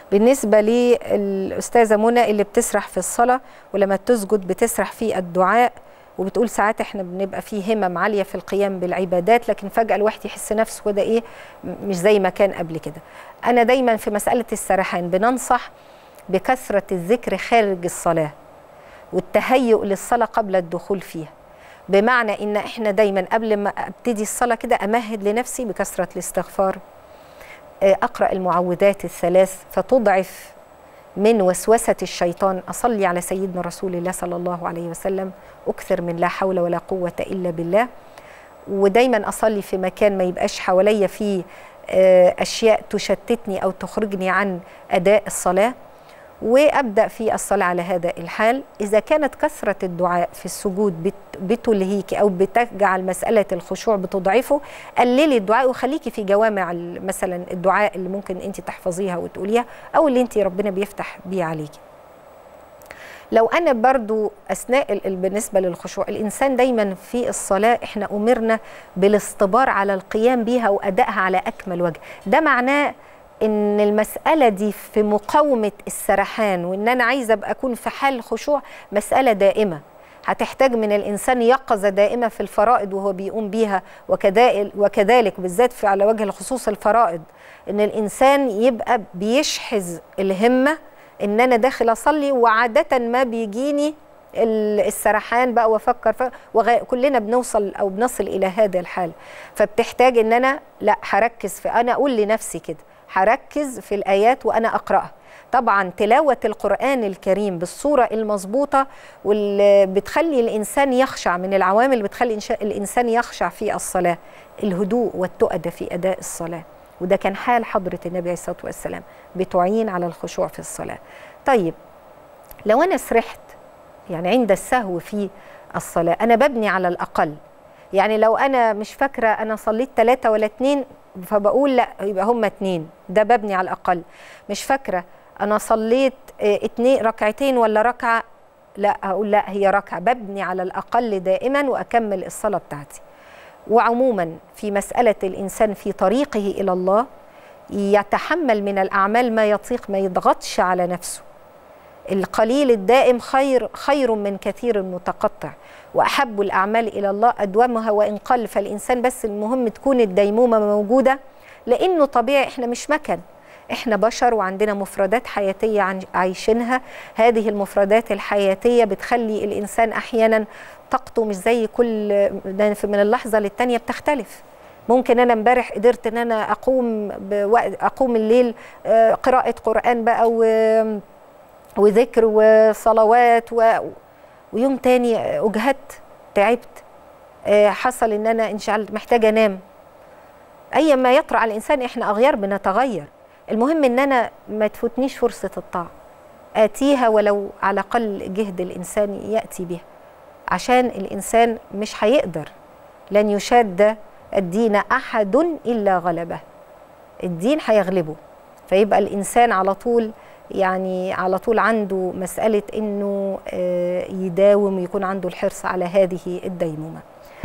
بالنسبة للأستاذة منى اللي بتسرح في الصلاة ولما تسجد بتسرح في الدعاء وبتقول ساعات احنا بنبقى فيه همم عاليه في القيام بالعبادات لكن فجاه الواحد يحس نفسه كده ايه مش زي ما كان قبل كده انا دايما في مساله السرحان بننصح بكثره الذكر خارج الصلاه والتهيؤ للصلاه قبل الدخول فيها بمعنى ان احنا دايما قبل ما ابتدي الصلاه كده امهد لنفسي بكثره الاستغفار اقرا المعوذات الثلاث فتضعف من وسوسة الشيطان أصلي على سيدنا رسول الله صلى الله عليه وسلم أكثر من لا حول ولا قوة إلا بالله ودايما أصلي في مكان ما يبقاش حواليا فيه أشياء تشتتني أو تخرجني عن أداء الصلاة وأبدأ في الصلاة على هذا الحال إذا كانت كثرة الدعاء في السجود بتلهيك أو بتجعل مسألة الخشوع بتضعفه قللي الدعاء وخليكي في جوامع مثلا الدعاء اللي ممكن أنت تحفظيها وتقوليها أو اللي أنت ربنا بيفتح بيه عليكي لو أنا برضو أثناء بالنسبة للخشوع الإنسان دايما في الصلاة إحنا أمرنا بالاصطبار على القيام بها وأدائها على أكمل وجه ده معناه ان المساله دي في مقاومه السرحان وان انا عايزه ابقى اكون في حال خشوع مساله دائمه هتحتاج من الانسان يقظه دائمه في الفرائض وهو بيقوم بيها وكذلك وكذلك بالذات في على وجه الخصوص الفرائض ان الانسان يبقى بيشحذ الهمه ان انا داخل اصلي وعاده ما بيجيني السرحان بقى وافكر وغ... كلنا بنوصل او بنصل الى هذا الحال فبتحتاج ان انا لا هركز في انا اقول لنفسي كده هركز في الآيات وأنا أقرأها طبعا تلاوة القرآن الكريم بالصورة المظبوطة واللي بتخلي الإنسان يخشع من العوامل اللي بتخلي الإنسان يخشع في الصلاة الهدوء والتؤدة في أداء الصلاة وده كان حال حضرة النبي عليه الصلاة والسلام بتعين على الخشوع في الصلاة طيب لو أنا سرحت يعني عند السهو في الصلاة أنا ببني على الأقل يعني لو أنا مش فاكرة أنا صليت ثلاثة ولا اتنين فبقول لا يبقى هم اتنين ده ببني على الاقل مش فاكره انا صليت اتنين ركعتين ولا ركعه لا هقول لا هي ركعه ببني على الاقل دائما واكمل الصلاه بتاعتي وعموما في مساله الانسان في طريقه الى الله يتحمل من الاعمال ما يطيق ما يضغطش على نفسه القليل الدائم خير خير من كثير متقطع واحب الاعمال الى الله ادومها وان قل فالانسان بس المهم تكون الديمومه موجوده لانه طبيعي احنا مش مكن احنا بشر وعندنا مفردات حياتيه عايشينها هذه المفردات الحياتيه بتخلي الانسان احيانا طاقته مش زي كل من اللحظه للتانيه بتختلف ممكن انا امبارح قدرت ان انا اقوم بوقت اقوم الليل قراءه قران بقى و وذكر وصلوات و... ويوم تاني اجهدت تعبت حصل ان انا انشغلت محتاجه انام اي ما يطرأ على الانسان احنا اغيار بنتغير المهم ان انا ما تفوتنيش فرصه الطاعه اتيها ولو على اقل جهد الانسان ياتي بها عشان الانسان مش هيقدر لن يشاد الدين احد الا غلبه الدين هيغلبه فيبقى الانسان على طول يعني على طول عنده مسألة أنه يداوم ويكون عنده الحرص على هذه الديمومة